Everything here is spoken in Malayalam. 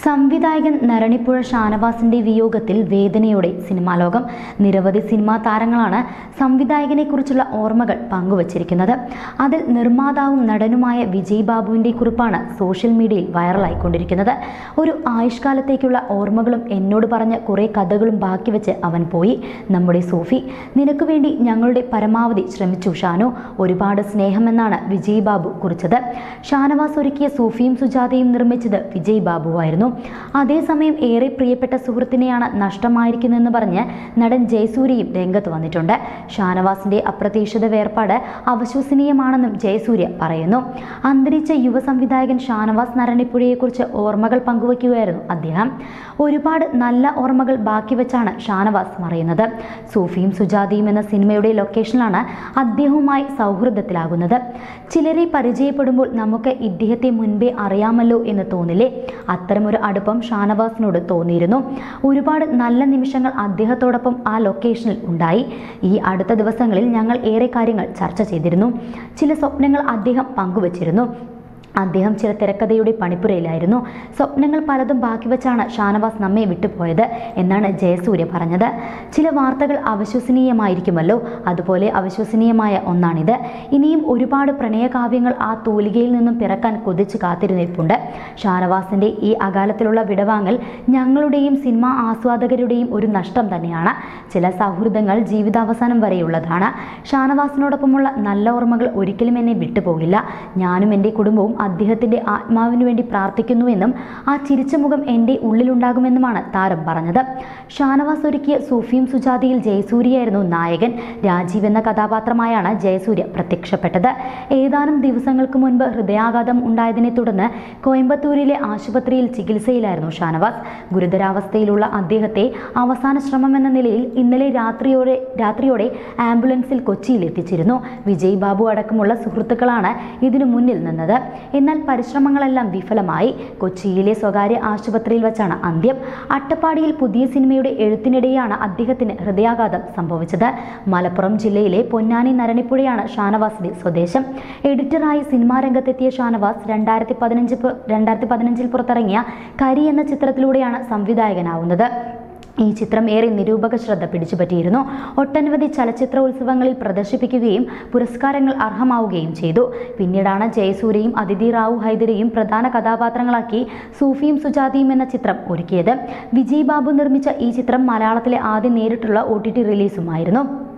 സംവിധായകൻ നരണിപ്പുഴ ഷാനവാസിന്റെ വിയോഗത്തിൽ വേദനയോടെ സിനിമാ ലോകം നിരവധി സിനിമാ താരങ്ങളാണ് സംവിധായകനെക്കുറിച്ചുള്ള ഓർമ്മകൾ പങ്കുവച്ചിരിക്കുന്നത് അതിൽ നിർമ്മാതാവും നടനുമായ വിജയ് ബാബുവിന്റെ കുറിപ്പാണ് സോഷ്യൽ മീഡിയയിൽ വൈറലായിക്കൊണ്ടിരിക്കുന്നത് ഒരു ആയുഷ്കാലത്തേക്കുള്ള ഓർമ്മകളും എന്നോട് പറഞ്ഞ കുറേ കഥകളും ബാക്കി വെച്ച് അവൻ പോയി നമ്മുടെ സൂഫി നിനക്ക് വേണ്ടി ഞങ്ങളുടെ പരമാവധി ശ്രമിച്ചു ഷാനു ഒരുപാട് സ്നേഹമെന്നാണ് വിജയ് ബാബു കുറിച്ചത് ഷാനവാസ് ഒരുക്കിയ സൂഫിയും സുജാതയും നിർമ്മിച്ചത് വിജയ് ബാബുവായിരുന്നു അതേസമയം ഏറെ പ്രിയപ്പെട്ട സുഹൃത്തിനെയാണ് നഷ്ടമായിരിക്കുന്നതെന്ന് പറഞ്ഞ് നടൻ ജയസൂര്യയും രംഗത്ത് വന്നിട്ടുണ്ട് ഷാനവാസിന്റെ അപ്രതീക്ഷിത വേർപാട് അവിശ്വസനീയമാണെന്നും ജയസൂര്യ പറയുന്നു അന്തരിച്ച യുവ സംവിധായകൻ ഷാനവാസ് നരണിപ്പുഴയെക്കുറിച്ച് ഓർമ്മകൾ പങ്കുവയ്ക്കുകയായിരുന്നു അദ്ദേഹം ഒരുപാട് നല്ല ഓർമ്മകൾ ബാക്കി വെച്ചാണ് ഷാനവാസ് മറയുന്നത് സൂഫിയും സുജാതയും എന്ന സിനിമയുടെ ലൊക്കേഷനിലാണ് അദ്ദേഹവുമായി സൗഹൃദത്തിലാകുന്നത് ചിലരെ പരിചയപ്പെടുമ്പോൾ നമുക്ക് ഇദ്ദേഹത്തെ മുൻപേ അറിയാമല്ലോ എന്ന് തോന്നില്ലേ അത്തരമൊരു അടുപ്പം ഷാനവാസിനോട് തോന്നിയിരുന്നു ഒരുപാട് നല്ല നിമിഷങ്ങൾ അദ്ദേഹത്തോടൊപ്പം ആ ലൊക്കേഷനിൽ ഉണ്ടായി ഈ അടുത്ത ദിവസങ്ങളിൽ ഞങ്ങൾ ഏറെ കാര്യങ്ങൾ ചർച്ച ചെയ്തിരുന്നു ചില സ്വപ്നങ്ങൾ അദ്ദേഹം പങ്കുവച്ചിരുന്നു അദ്ദേഹം ചില തിരക്കഥയുടെ പണിപ്പുരയിലായിരുന്നു സ്വപ്നങ്ങൾ പലതും ബാക്കി വെച്ചാണ് ഷാനവാസ് നമ്മെ വിട്ടുപോയത് എന്നാണ് ജയസൂര്യ പറഞ്ഞത് ചില വാർത്തകൾ അവിശ്വസനീയമായിരിക്കുമല്ലോ അതുപോലെ അവിശ്വസനീയമായ ഒന്നാണിത് ഇനിയും ഒരുപാട് പ്രണയകാവ്യങ്ങൾ ആ തൂലികയിൽ നിന്നും പിറക്കാൻ കൊതിച്ച് കാത്തിരുന്നിരിപ്പുണ്ട് ഷാനവാസിന്റെ ഈ അകാലത്തിലുള്ള വിടവാങ്ങൽ ഞങ്ങളുടെയും സിനിമാ ആസ്വാദകരുടെയും ഒരു നഷ്ടം തന്നെയാണ് ചില സൗഹൃദങ്ങൾ ജീവിതാവസാനം വരെയുള്ളതാണ് ഷാനവാസിനോടൊപ്പമുള്ള നല്ല ഓർമ്മകൾ ഒരിക്കലും എന്നെ വിട്ടുപോകില്ല ഞാനും എൻ്റെ കുടുംബവും അദ്ദേഹത്തിൻ്റെ ആത്മാവിനു വേണ്ടി പ്രാർത്ഥിക്കുന്നുവെന്നും ആ ചിരിച്ച മുഖം എൻ്റെ ഉള്ളിലുണ്ടാകുമെന്നുമാണ് താരം പറഞ്ഞത് ഷാനവാസ് ഒരുക്കിയ സൂഫിയും സുജാതയിൽ ജയസൂര്യയായിരുന്നു നായകൻ രാജീവ് എന്ന കഥാപാത്രമായാണ് ജയസൂര്യ പ്രത്യക്ഷപ്പെട്ടത് ഏതാനും ദിവസങ്ങൾക്ക് മുൻപ് ഹൃദയാഘാതം ഉണ്ടായതിനെ തുടർന്ന് കോയമ്പത്തൂരിലെ ആശുപത്രിയിൽ ചികിത്സയിലായിരുന്നു ഷാനവാസ് ഗുരുതരാവസ്ഥയിലുള്ള അദ്ദേഹത്തെ അവസാന ശ്രമം എന്ന നിലയിൽ ഇന്നലെ രാത്രിയോടെ രാത്രിയോടെ ആംബുലൻസിൽ കൊച്ചിയിൽ എത്തിച്ചിരുന്നു വിജയ് ബാബു അടക്കമുള്ള സുഹൃത്തുക്കളാണ് ഇതിനു മുന്നിൽ നിന്നത് എന്നാൽ പരിശ്രമങ്ങളെല്ലാം വിഫലമായി കൊച്ചിയിലെ സ്വകാര്യ ആശുപത്രിയിൽ വെച്ചാണ് അന്ത്യം അട്ടപ്പാടിയിൽ പുതിയ സിനിമയുടെ എഴുത്തിനിടെയാണ് അദ്ദേഹത്തിന് ഹൃദയാഘാതം സംഭവിച്ചത് മലപ്പുറം ജില്ലയിലെ പൊന്നാനി നരണിപ്പുഴയാണ് ഷാനവാസിന്റെ സ്വദേശം എഡിറ്ററായി സിനിമാ രംഗത്തെത്തിയ ഷാനവാസ് രണ്ടായിരത്തി പതിനഞ്ച് രണ്ടായിരത്തി പതിനഞ്ചിൽ പുറത്തിറങ്ങിയ കരി എന്ന ചിത്രത്തിലൂടെയാണ് സംവിധായകനാവുന്നത് ഈ ചിത്രം ഏറെ നിരൂപക ശ്രദ്ധ പിടിച്ചുപറ്റിയിരുന്നു ഒട്ടനവധി ചലച്ചിത്രോത്സവങ്ങളിൽ പ്രദർശിപ്പിക്കുകയും പുരസ്കാരങ്ങൾ അർഹമാവുകയും ചെയ്തു പിന്നീടാണ് ജയസൂര്യയും അതിഥി റാവു ഹൈദരിയും പ്രധാന കഥാപാത്രങ്ങളാക്കി സൂഫിയും സുജാതിയും എന്ന ചിത്രം ഒരുക്കിയത് വിജയ് ബാബു നിർമ്മിച്ച ഈ ചിത്രം മലയാളത്തിലെ ആദ്യ നേരിട്ടുള്ള ഒ ടി ടി റിലീസുമായിരുന്നു